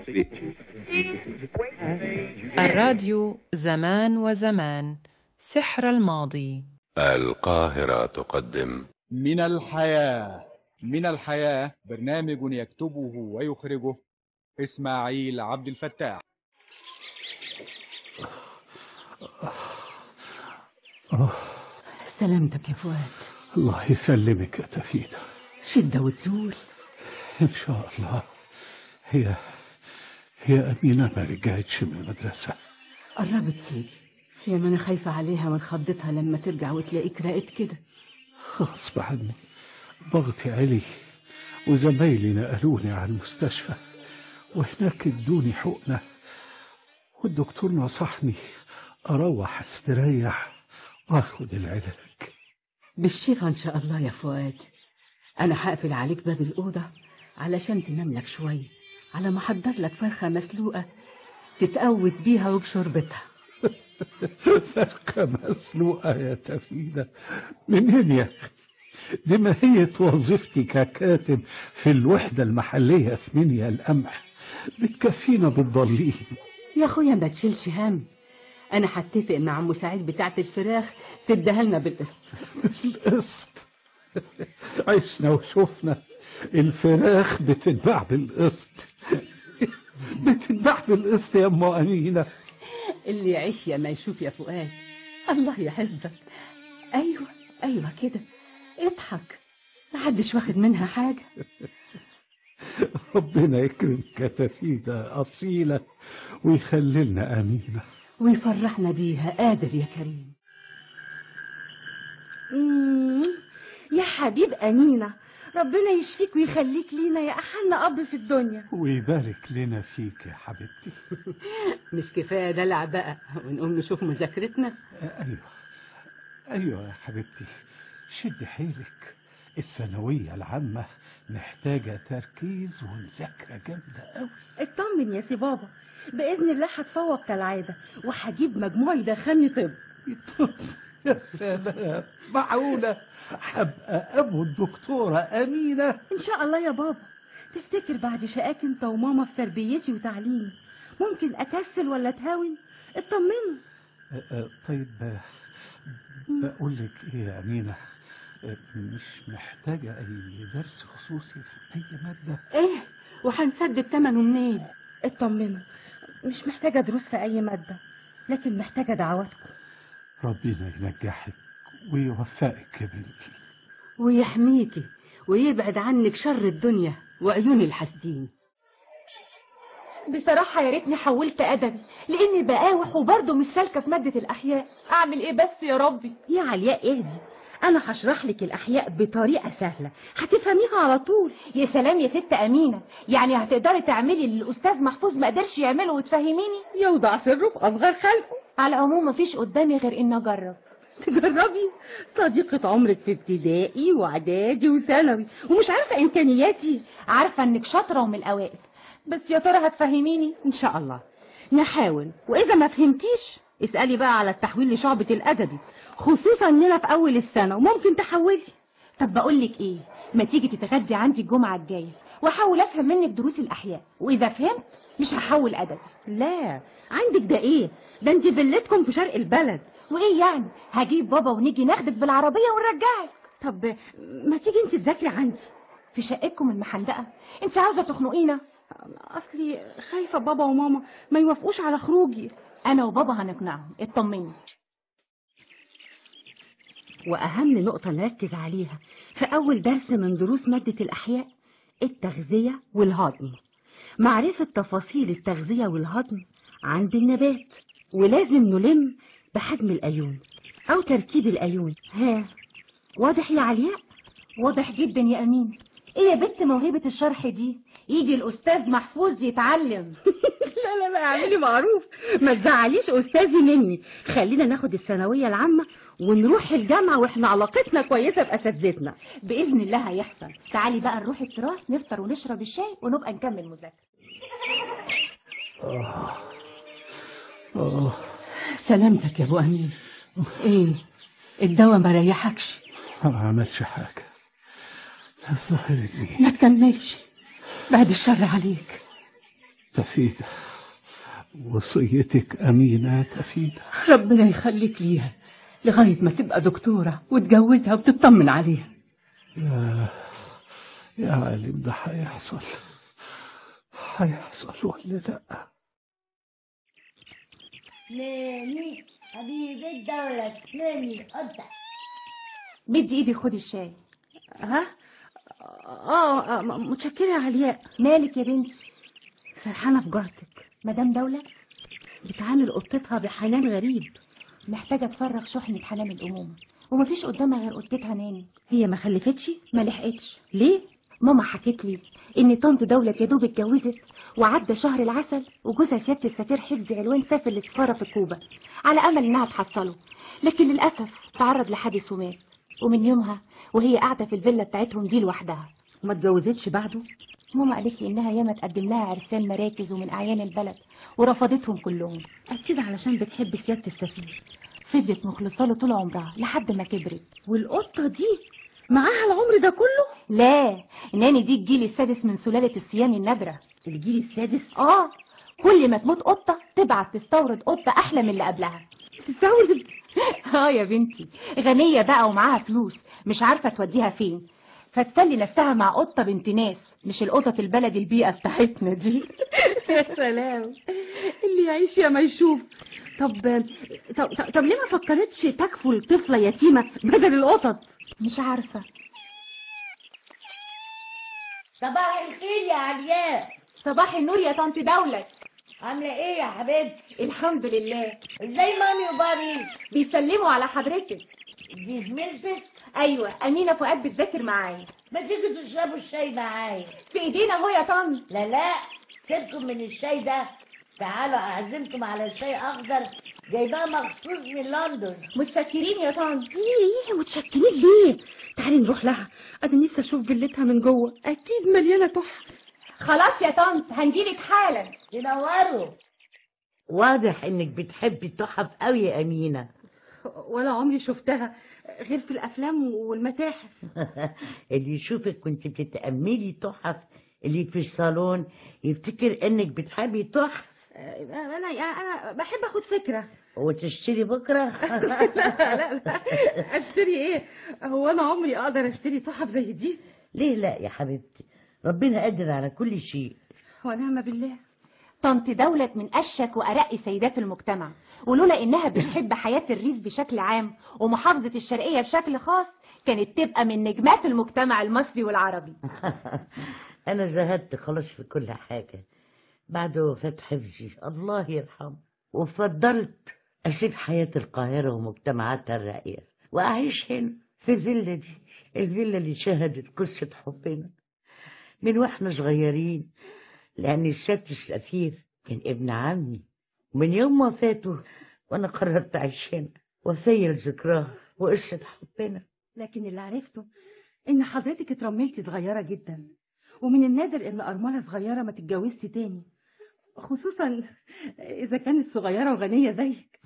الراديو زمان وزمان سحر الماضي القاهرة تقدم من الحياة من الحياة برنامج يكتبه ويخرجه إسماعيل عبد الفتاح سلامتك يا فؤاد الله يسلمك يا تفيدة شدة وتزول إن شاء الله هي هي أمينة ما رجعتش من المدرسة قربت تيجي يا ما أنا خايفة عليها من خضتها لما ترجع وتلاقيك راقت كده غصب عني ضغطي علي وزمايلي نقلوني على المستشفى وهناك ادوني حقنة والدكتور نصحني أروح استريح وآخد العلاج بالشفا إن شاء الله يا فؤاد أنا هقفل عليك باب الأوضة علشان تنام لك شوية على ما أحضر لك فرخة مسلوقة تتقوت بيها وبشربتها فرخة مسلوقة يا تفيدة منين يا أخي دي ما هي وظيفتي ككاتب في الوحدة المحلية في منيا القمح بتكفينا بالضالين يا أخويا ما تشيلش هم أنا هتفق مع أم سعيد بتاعة الفراخ تديها لنا بالقسط بالقسط عشنا وشوفنا الفراخ بتتباع بالقسط بتتباع بالقسط يا ام امينه اللي يعيش يا ما يشوف يا فؤاد الله يحفظك ايوه ايوه كده اضحك محدش واخد منها حاجه ربنا يكرمك يا تفيدة أصيلة ويخلي لنا أمينة ويفرحنا بيها قادر يا كريم مم، يا حبيب أمينة ربنا يشفيك ويخليك لينا يا أحن أب في الدنيا ويبارك لنا فيك يا حبيبتي مش كفايه دلع بقى ونقوم نشوف مذاكرتنا أيوة أيوة يا حبيبتي شد حيلك الثانوية العامة محتاجة تركيز ومذاكرة جامدة أوي اطمن يا سي بابا بإذن الله هتفوق كالعادة وهجيب مجموع يدخلني طب يا سلام معقولة هبقى أبو الدكتورة أمينة إن شاء الله يا بابا تفتكر بعد شقاك أنت وماما في تربيتي وتعليمي ممكن أكسل ولا أتهاون اطمني أه، أه، طيب أه، بقول لك إيه يا أمينة أه، مش محتاجة أي درس خصوصي في أي مادة ايه وهنسدد ثمنه منين اطمنوا مش محتاجة دروس في أي مادة لكن محتاجة دعواتكم ربنا ينجحك ويوفقك يا بنتي ويحميكي ويبعد عنك شر الدنيا وعيون الحاسدين بصراحة يا ريتني حولت أدبي لأني بقاوح وبرضه مش سالكة في مادة الأحياء أعمل إيه بس يا ربي يا علياء اهدي أنا هشرح لك الأحياء بطريقة سهلة هتفهميها على طول يا سلام يا ست أمينة يعني هتقدري تعملي اللي الأستاذ محفوظ ما قدرش يعمله وتفهميني يوضع سره في أصغر خلقه على العموم مفيش قدامي غير إني أجرب تجربي صديقة عمرك في ابتدائي واعدادي وثانوي ومش عارفة إمكانياتي عارفة إنك شاطرة ومن الأوائل بس يا ترى هتفهميني إن شاء الله نحاول وإذا ما فهمتيش اسألي بقى على التحويل لشعبة الأدبي خصوصا إننا في أول السنة وممكن تحولي طب بقول لك إيه ما تيجي تتغدي عندي الجمعة الجاية وأحاول أفهم منك دروس الأحياء وإذا فهمت مش هحول أدبي لا عندك ده إيه ده أنت فيلتكم في شرق البلد وإيه يعني هجيب بابا ونيجي ناخدك بالعربية ونرجعك طب ما تيجي أنت تذاكري عندي في شقتكم المحندقة انت عاوزة تخنقينا أصلي خايفة بابا وماما ما يوافقوش على خروجي أنا وبابا هنقنعهم اطمني وأهم نقطة نركز عليها في أول درس من دروس مادة الأحياء التغذية والهضم معرفة تفاصيل التغذية والهضم عند النبات ولازم نلم بحجم الأيون أو تركيب الأيون ها واضح يا علياء؟ واضح جدا يا أمين ايه يا بنت موهبة الشرح دي يجي الأستاذ محفوظ يتعلم لا لا بقى اعملي معروف ما تزعليش أستاذي مني خلينا ناخد الثانوية العامة ونروح الجامعة واحنا علاقتنا كويسة بأساتذتنا بإذن الله هيحصل تعالي بقى نروح التراث نفطر ونشرب الشاي ونبقى نكمل مذاكرة آه سلامتك يا أبو أمين إيه الدواء ما ريحكش ما عملش حاجة الظاهر إني ما تكملش بعد الشر عليك تفيدة وصيتك أمينة يا تفيدة ربنا يخليك ليها لغاية ما تبقى دكتورة وتجوزها وتطمن عليها يا يا عالم ده هيحصل هيحصل ولا لأ ناني حبيب الدولة ناني قطع مدي ايدي خدي الشاي ها اه آه، م- متشكرة يا علياء مالك يا بنتي فرحانة في جارتك مدام دولة بتعامل قطتها بحنان غريب محتاجة تفرغ شحنة حنان الأمومة ومفيش قدامها غير قطتها ناني هي ما خلفتش ما لحقتش ليه ماما حكت لي ان طنط دولة يا دوب اتجوزت وعدى شهر العسل وجوزها سيادة السفير حفظي علوان سافر للسفارة في كوبا على امل انها تحصله لكن للاسف تعرض لحادث ومات ومن يومها وهي قاعدة في الفيلا بتاعتهم دي لوحدها ما اتجوزتش بعده ماما قالت لي انها ياما تقدم لها عرسان مراكز ومن اعيان البلد ورفضتهم كلهم اكيد علشان بتحب سيادة السفير فضلت مخلصة له طول عمرها لحد ما كبرت والقطة دي معاها العمر ده كله لا ناني دي الجيل السادس من سلالة الصيام النادرة الجيل السادس اه كل ما تموت قطة تبعت تستورد قطة أحلى من اللي قبلها تستورد اه يا بنتي غنية بقى ومعاها فلوس مش عارفة توديها فين فتسلي نفسها مع قطة بنت ناس مش القطط البلد البيئة بتاعتنا دي يا سلام اللي يعيش يا ما يشوف طب طب, طب, طب ليه ما فكرتش تكفل طفلة يتيمة بدل القطط مش عارفة صباح الخير يا علياء صباح النور يا طنط دولة عاملة ايه يا حبيبتي الحمد لله ازاي مامي وبابي بيسلموا على حضرتك دي زميلتك ايوه امينه فؤاد بتذاكر معايا ما تيجي تشربوا الشاي معايا في ايدينا اهو يا طنط لا لا سيبكم من الشاي ده تعالوا اعزمكم على شاي اخضر جايباه مخصوص من لندن متشكرين يا طنط ايه متشكرين ليه تعالي نروح لها انا نفسي اشوف فيلتها من جوه اكيد مليانه تحف خلاص يا طنط هنجيلك حالا تنوروا واضح انك بتحبي التحف قوي يا امينه ولا عمري شفتها غير في الافلام والمتاحف اللي يشوفك كنت بتتأملي تحف اللي في الصالون يفتكر انك بتحبي تحف انا انا بحب اخد فكره وتشتري بكره لا لا لا اشتري ايه هو انا عمري اقدر اشتري تحف زي دي ليه لا يا حبيبتي ربنا قادر على كل شيء ونعم بالله طنط دولة من أشك وأرق سيدات المجتمع ولولا إنها بتحب حياة الريف بشكل عام ومحافظة الشرقية بشكل خاص كانت تبقى من نجمات المجتمع المصري والعربي انا زهدت خلاص في كل حاجه بعد وفاه حفظي الله يرحمه وفضلت اسيب حياه القاهره ومجتمعاتها الراقيه واعيش هنا في الفيلا دي الفيلا اللي شهدت قصه حبنا من واحنا صغيرين لان السيد السفير كان ابن عمي ومن يوم وفاته وانا قررت اعيش هنا وفيا ذكراه وقصه حبنا لكن اللي عرفته إن حضرتك اترملتي صغيرة جدا ومن النادر إن أرملة صغيرة ما تتجوزش تاني خصوصا إذا كانت صغيرة وغنية زيك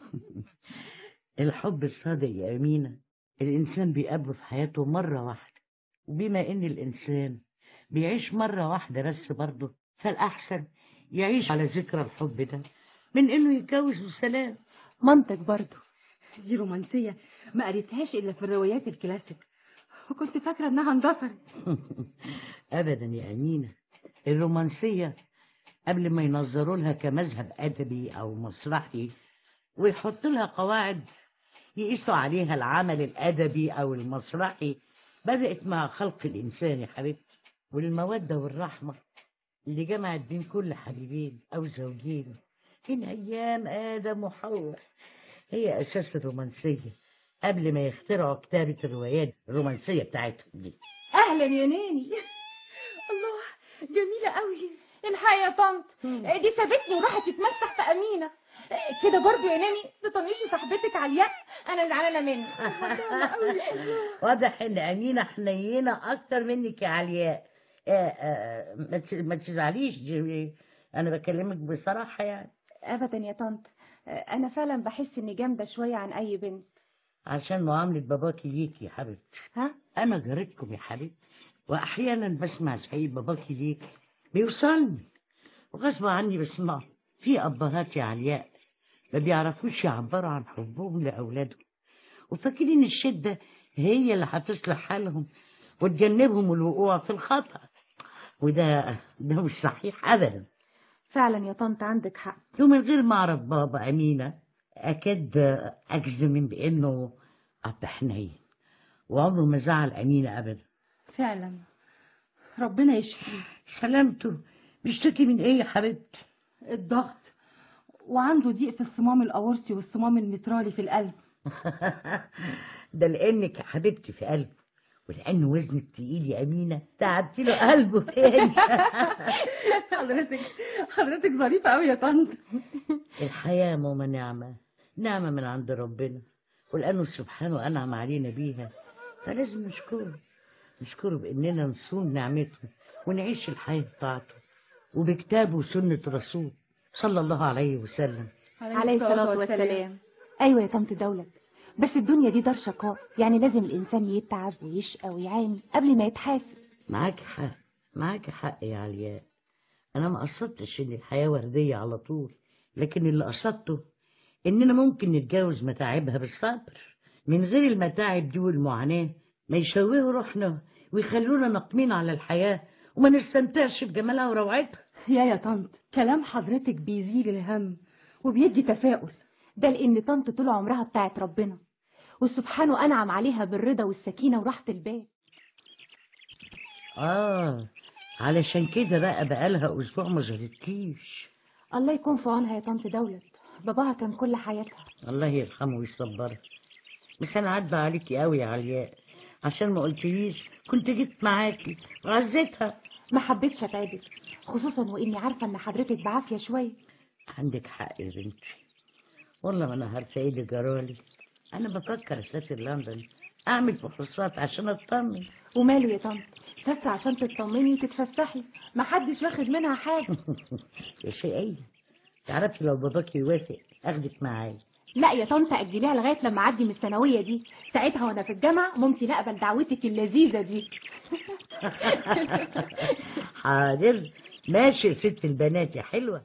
الحب الصادق يا أمينة الإنسان بيقابله في حياته مرة واحدة وبما إن الإنسان بيعيش مرة واحدة بس برضه فالأحسن يعيش على ذكرى الحب ده من إنه يتجوز بسلام منطق برضه دي رومانسية ما قريتهاش إلا في الروايات الكلاسيك وكنت فاكرة إنها اندثرت أبدا يا أمينة الرومانسية قبل ما ينظروا لها كمذهب أدبي أو مسرحي ويحطوا لها قواعد يقيسوا عليها العمل الأدبي أو المسرحي بدأت مع خلق الإنسان يا حبيبتي والمودة والرحمة اللي جمعت بين كل حبيبين أو زوجين من أيام آدم وحواء هي أساس الرومانسية قبل ما يخترعوا كتابة الروايات الرومانسية بتاعتهم دي أهلا يا ناني الله جميلة قوي الحقيقة يا طنط دي سابتني وراحت تتمسح في أمينة كده برضو يا ناني تطنشي صاحبتك علياء أنا زعلانة منها واضح ان امينه حنينه اكتر منك يا علياء آه، آه، ما تز- ما تزعليش دي- انا بكلمك بصراحه يعني أبدا يا طنط أنا فعلا بحس إني جامدة شوية عن أي بنت عشان معامله باباكي ليكي يا حبيبتي ها انا جارتكم يا حبيبتي واحيانا بسمع زعيق باباكي ليكي بيوصلني وغصب عني بسمعه في أبهات يا علياء ما بيعرفوش يعبروا عن حبهم لأولادهم وفاكرين الشدة هي اللي هتصلح حالهم وتجنبهم الوقوع في الخطأ وده ده مش صحيح أبدا فعلا يا طنط عندك حق ومن غير ما أعرف بابا أمينة أكاد أجزم من بأنه أب حنين وعمره ما زعل أمينة أبدا فعلا ربنا يشفيه سلامته بيشتكي من إيه يا حبيبتي الضغط وعنده ضيق في الصمام الأورطي والصمام المترالي في القلب ده لأنك يا حبيبتي في قلبه ولأن وزنك تقيل يا أمينة تعبتي له قلبه تاني حضرتك حضرتك ظريفة أوي يا طنط الحياة ماما نعمة نعمة من عند ربنا ولأنه سبحانه أنعم علينا بيها فلازم نشكره نشكره بإننا نصون نعمته ونعيش الحياة بتاعته وبكتابه وسنة رسول صلى الله عليه وسلم عليه الصلاة والسلام أيوة يا طنط دولة بس الدنيا دي دار شقاء يعني لازم الإنسان يتعب ويشقى ويعاني قبل ما يتحاسب معاك حق معاك حق يا علياء أنا ما قصدتش إن الحياة وردية على طول لكن اللي قصدته إننا ممكن نتجاوز متاعبها بالصبر من غير المتاعب دي والمعاناة ما يشوهوا روحنا ويخلونا نقمين على الحياة وما نستمتعش بجمالها وروعتها يا يا طنط كلام حضرتك بيزيل الهم وبيدي تفاؤل ده لأن طنط طول عمرها بتاعت ربنا وسبحانه أنعم عليها بالرضا والسكينة وراحة البال آه علشان كده بقى بقالها أسبوع ما زارتكيش الله يكون في عونها يا طنط دولت باباها كان كل حياتها الله يرحمه ويصبرها بس أنا عدى عليكي قوي يا علياء عشان ما قلتليش كنت جيت معاكي وعزيتها ما حبيتش أتعبك خصوصا وإني عارفة إن حضرتك بعافية شوية عندك حق يا بنتي والله ما أنا عارفة إيه اللي جرالي أنا بفكر أسافر لندن أعمل فحوصات عشان أطمن وماله يا طنط سافرة عشان تطمني وتتفسحي محدش واخد منها حاجة يا شقية تعرفي لو باباك يوافق أخدك معايا لا يا طنط أجليها لغاية لما أعدي من الثانوية دي ساعتها وأنا في الجامعة ممكن أقبل دعوتك اللذيذة دي حاضر ماشي يا ست البنات يا حلوة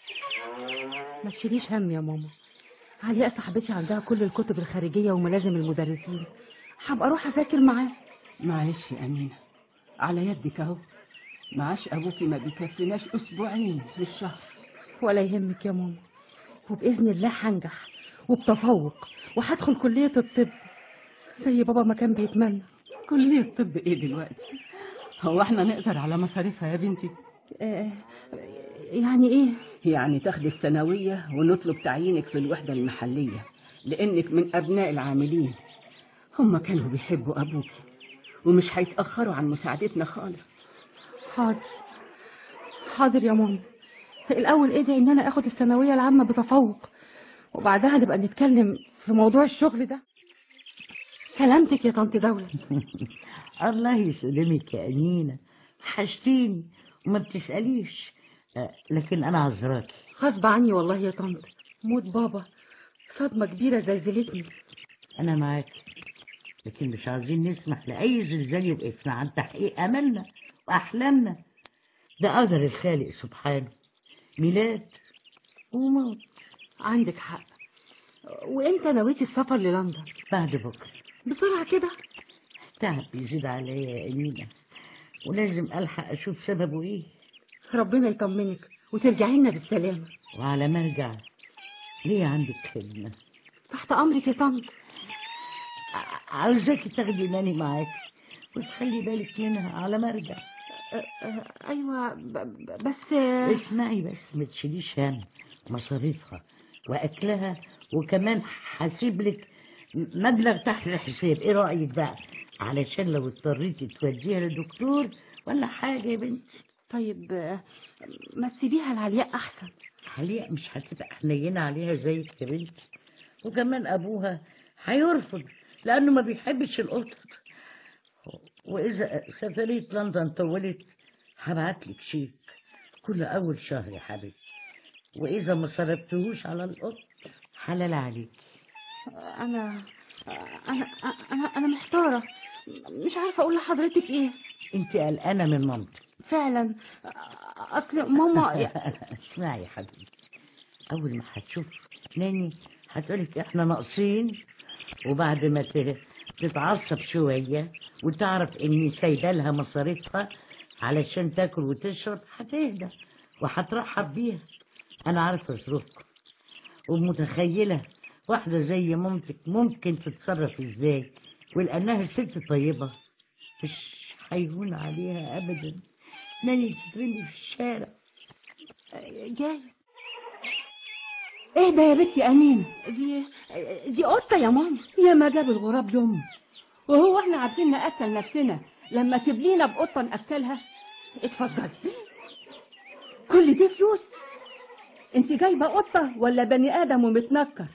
ما تشيليش هم يا ماما علياء صاحبتي عندها كل الكتب الخارجية وملازم المدرسين هبقى أروح أذاكر معاه معلش يا أمينة على يدك أهو معاش أبوكي ما بيكفيناش أسبوعين في الشهر ولا يهمك يا ماما وبإذن الله هنجح وبتفوق وهدخل كلية الطب زي بابا ما كان بيتمنى كلية طب إيه دلوقتي هو احنا نقدر على مصاريفها يا بنتي آه يعني إيه يعني تاخدي الثانوية ونطلب تعيينك في الوحدة المحلية لأنك من أبناء العاملين هم كانوا بيحبوا أبوك ومش هيتأخروا عن مساعدتنا خالص حاضر حاضر يا ماما الأول ادعي إن أنا آخد الثانوية العامة بتفوق وبعدها نبقى نتكلم في موضوع الشغل ده سلامتك يا طنط دولة الله يسلمك يا أمينة حشتيني وما بتسأليش آه، لكن أنا عذراكي غصب عني والله يا طنط موت بابا صدمة كبيرة زلزلتني أنا معاك لكن مش عايزين نسمح لأي زلزال يوقفنا عن تحقيق أملنا وأحلامنا ده قدر الخالق سبحانه ميلاد وموت عندك حق وإمتى نويتي السفر للندن بعد بكرة بسرعة كده تعب يزيد عليا يا أمينة ولازم ألحق أشوف سببه إيه ربنا يطمنك وترجعي لنا بالسلامة وعلى ما أرجع ليه عندك خدمة تحت أمرك يا طنط ع- عاوزاكي تاخدي ناني معاكي وتخلي بالك منها على ما أرجع أيوة ب- ب- بس اسمعي بس ما تشيليش هم مصاريفها واكلها وكمان هسيب لك مبلغ تحت الحساب ايه رايك بقى علشان لو اضطريتي توديها لدكتور ولا حاجه يا بنتي طيب آه، ما تسيبيها لعلياء أحسن علياء مش هتبقى حنينه عليها زيك يا بنتي وكمان ابوها هيرفض لانه ما بيحبش القطط واذا سفريه لندن طولت هبعت لك شيك كل اول شهر يا حبيبتي واذا ما صرفتهوش على القط حلال عليك أنا أنا أنا أنا محتارة مش عارفة أقول لحضرتك إيه انت قلقانه من مامتك فعلا اصل ماما اسمعي يا حبيبي اول ما هتشوف ناني هتقولك احنا ناقصين وبعد ما ت- تتعصب شويه وتعرف اني سايبه لها مصاريفها علشان تاكل وتشرب هتهدى وهترحب بيها انا عارفه ظروفكم ومتخيله واحده زي مامتك ممكن تتصرف ازاي ولانها ست طيبه مش هيهون عليها ابدا ناني تترمي في الشارع جاي ايه ده يا بنتي امينه دي دي قطه يا ماما يا ما جاب الغراب دم وهو احنا عارفين ناكل نفسنا لما تبلينا بقطه ناكلها اتفضلي كل دي فلوس انت جايبه قطه ولا بني ادم ومتنكر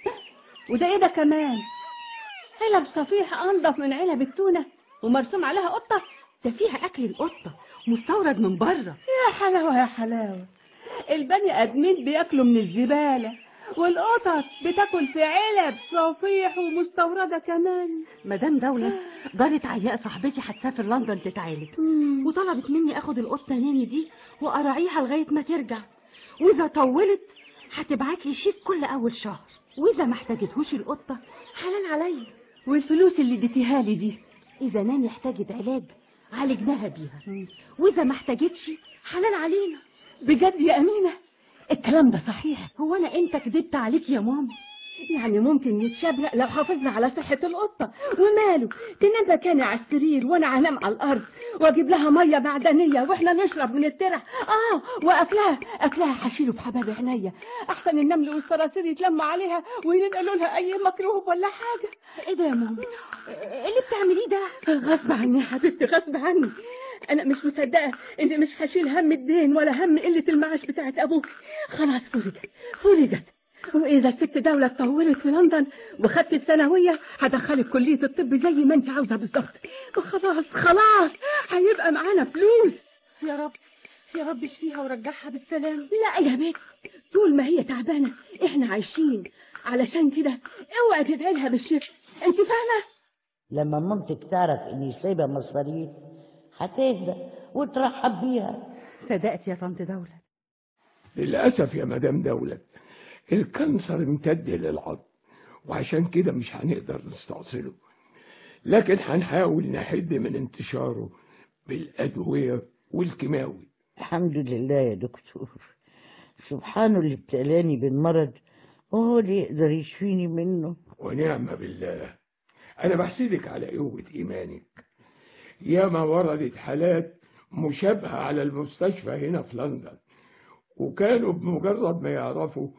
وده ايه ده كمان علب صفيح انضف من علب التونه ومرسوم عليها قطه ده فيها اكل القطه مستورد من بره يا حلاوه يا حلاوه البني ادمين بياكلوا من الزباله والقطط بتاكل في علب صفيح ومستورده كمان مدام دولة جارة عياء صاحبتي هتسافر لندن تتعالج وطلبت مني اخد القطة ناني دي واراعيها لغاية ما ترجع واذا طولت هتبعت لي شيك كل اول شهر واذا ما احتاجتهوش القطة حلال عليا والفلوس اللي اديتيها لي دي اذا ناني احتاجت علاج عالجناها بيها واذا ما احتاجتش حلال علينا بجد يا امينه الكلام ده صحيح هو انا امتى كدبت عليك يا ماما يعني ممكن نتشابه لو حافظنا على صحة القطة وماله تنام مكاني على السرير وانا هنام على الارض واجيب لها مية معدنية واحنا نشرب من الترع اه واكلها اكلها هشيله بحباب عينيا احسن النمل والصراصير يتلموا عليها وينقلوا لها اي مكروب ولا حاجة ايه ده يا ماما ايه اللي بتعمليه ده غصب عني يا حبيبتي غصب عني انا مش مصدقه اني مش هشيل هم الدين ولا هم قله المعاش بتاعت ابوك خلاص فرجت فرجت واذا الست دوله طولت في لندن وخدت الثانويه هدخلك كليه الطب زي ما انت عاوزه بالظبط وخلاص خلاص هيبقى معانا فلوس يا رب يا رب اشفيها ورجعها بالسلام لا يا بنت طول ما هي تعبانه احنا عايشين علشان كده اوعي تدعي لها بالشفاء انت فاهمه لما مامتك تعرف اني سايبه مصاريف هتهدى وترحب بيها صدقت يا طنط دوله للأسف يا مدام دولة الكانسر امتد للعظم وعشان كده مش هنقدر نستأصله لكن هنحاول نحد من انتشاره بالأدوية والكيماوي الحمد لله يا دكتور سبحانه اللي ابتلاني بالمرض وهو اللي يقدر يشفيني منه ونعم بالله أنا بحسدك على قوة إيمانك ياما وردت حالات مشابهة على المستشفى هنا في لندن وكانوا بمجرد ما يعرفوا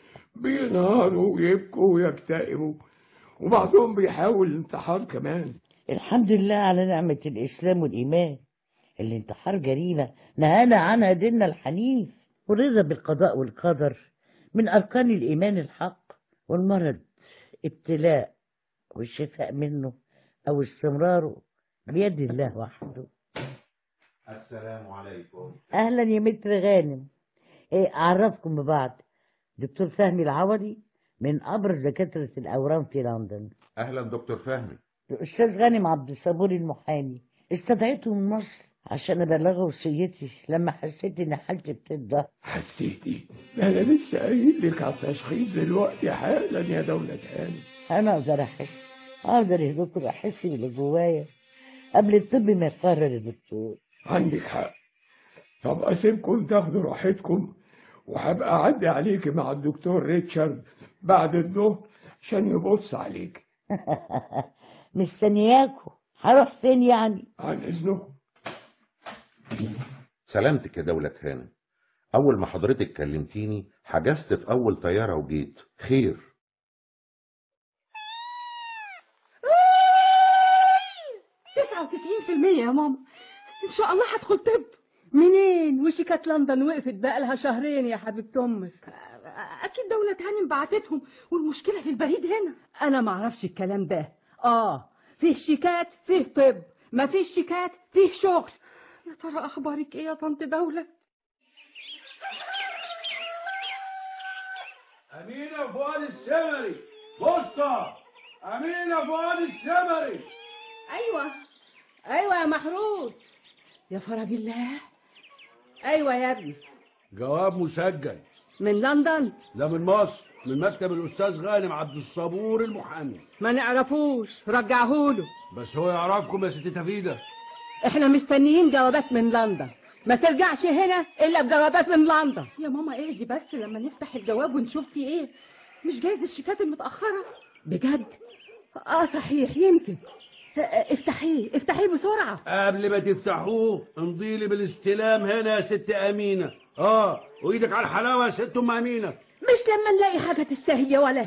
بينهاروا ويبكوا ويكتئبوا وبعضهم بيحاول الانتحار كمان الحمد لله على نعمة الإسلام والإيمان الانتحار جريمة نهانا عنها ديننا الحنيف والرضا بالقضاء والقدر من أركان الإيمان الحق والمرض ابتلاء والشفاء منه أو استمراره بيد الله وحده السلام عليكم أهلا يا متر غانم إيه أعرفكم ببعض دكتور فهمي العوضي من أبرز دكاترة الأورام في لندن اهلا دكتور فهمي الأستاذ غانم عبد الصبور المحامي استدعيته من مصر عشان أبلغه وصيتي لما حسيت إن حالتي بتتضح حسيتي ده أنا لسه قايل لك على التشخيص دلوقتي حالا يا دولة هاني أنا أقدر أحس أقدر يا دكتور أحس باللي جوايا قبل الطب ما يقرر يا دكتور عندك حق طب أسيبكم تاخدوا راحتكم وهبقى أعدي عليكي مع الدكتور ريتشارد بعد الظهر عشان يبص عليك مستنياكوا هروح فين يعني عن إذنكم سلامتك يا دولة هانم أول ما حضرتك كلمتيني حجزت في أول طيارة وجيت خير 99% يا ماما ان شاء الله هدخل طب منين وشيكات لندن وقفت بقى لها شهرين يا حبيبه امك اكيد دولة هانم بعتتهم والمشكله في البريد هنا انا ما اعرفش الكلام ده اه فيه شيكات فيه طب ما فيش شيكات فيه شغل يا ترى اخبارك ايه يا طنط دوله أمينة فؤاد السمري بصة أمينة فؤاد السمري ايوه ايوه يا محروس يا فرج الله ايوه يا ابني جواب مسجل من لندن لا من مصر من مكتب الاستاذ غانم عبد الصبور المحامي ما نعرفوش رجعهوله بس هو يعرفكم يا ست تفيده احنا مستنيين جوابات من لندن ما ترجعش هنا الا بجوابات من لندن يا ماما اهدي بس لما نفتح الجواب ونشوف فيه ايه مش جايز الشيكات المتأخرة بجد اه صحيح يمكن افتحيه افتحيه بسرعة قبل ما تفتحوه امضي لي بالاستلام هنا يا ست امينه اه وايدك على الحلاوه يا ست ام امينه مش لما نلاقي حاجة تستاهل يا ولا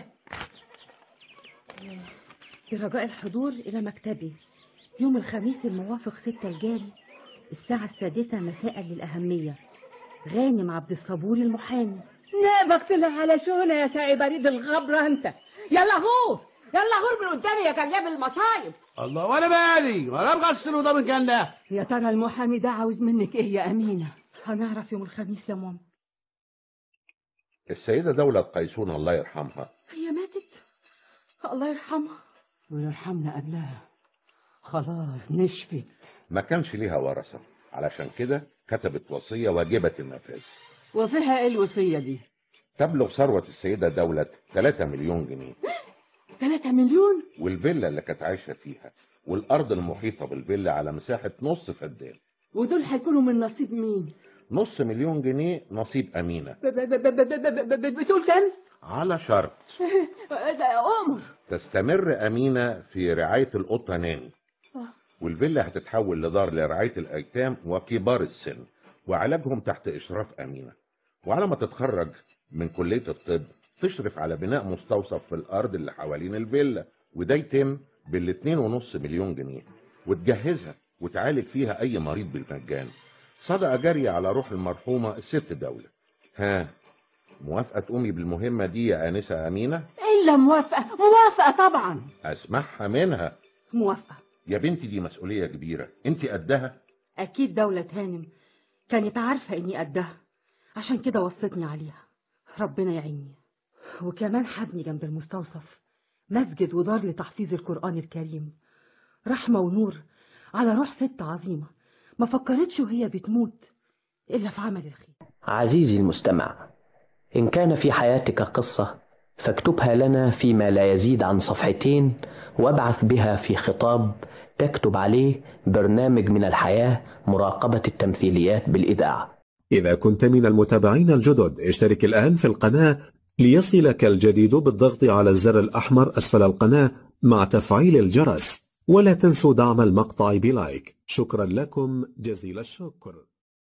برجاء الحضور إلى مكتبي يوم الخميس الموافق ستة الجاري الساعة السادسة مساء للأهمية غانم عبد الصبور المحامي نابك طلع على شونة يا ساعي بريد الغبرة أنت يلا غور يلا غور من قدامي يا كلاب المصايب الله وانا مالي ولا مغسل وده من كان ده يا ترى المحامي ده عاوز منك ايه يا أمينة هنعرف يوم الخميس يا ماما السيدة دولة قيسون الله يرحمها هي ماتت الله يرحمها ويرحمنا قبلها خلاص نشفت ما كانش ليها ورثة علشان كده كتبت وصية واجبة النفاذ وفيها ايه الوصية دي تبلغ ثروة السيدة دولة 3 مليون جنيه 3 مليون والفيلا اللي كانت عايشة فيها والأرض المحيطة بالفيلا على مساحة نص فدان ودول هيكونوا من نصيب مين نص مليون جنيه نصيب أمينة ب- ب- ب- ب- ب- ب- ب- بتقول كام على شرط أمر تستمر أمينة في رعاية القطة ناني والفيلا هتتحول لدار لرعاية الأيتام وكبار السن وعلاجهم تحت إشراف أمينة وعلى ما تتخرج من كلية الطب تشرف على بناء مستوصف في الأرض اللي حوالين الفيلا وده يتم بالاتنين ونص مليون جنيه وتجهزها وتعالج فيها أي مريض بالمجان صدقة جارية على روح المرحومة الست دولة ها موافقة تقومي بالمهمة دي يا آنسة أمينة إلا موافقة موافقة طبعا أسمعها منها موافقة يا بنتي دي مسؤولية كبيرة انت قدها أكيد دولة هانم كانت عارفة إني قدها عشان كده وصتني عليها ربنا يعيني وكمان حبني جنب المستوصف مسجد ودار لتحفيظ القرآن الكريم رحمة ونور على روح ست عظيمة ما فكرتش وهي بتموت إلا في عمل الخير عزيزي المستمع إن كان في حياتك قصة فاكتبها لنا فيما لا يزيد عن صفحتين وابعث بها في خطاب تكتب عليه برنامج من الحياة مراقبة التمثيليات بالإذاعة إذا كنت من المتابعين الجدد اشترك الآن في القناة ليصلك الجديد بالضغط على الزر الأحمر أسفل القناة مع تفعيل الجرس ولا تنسوا دعم المقطع بلايك شكرا لكم جزيل الشكر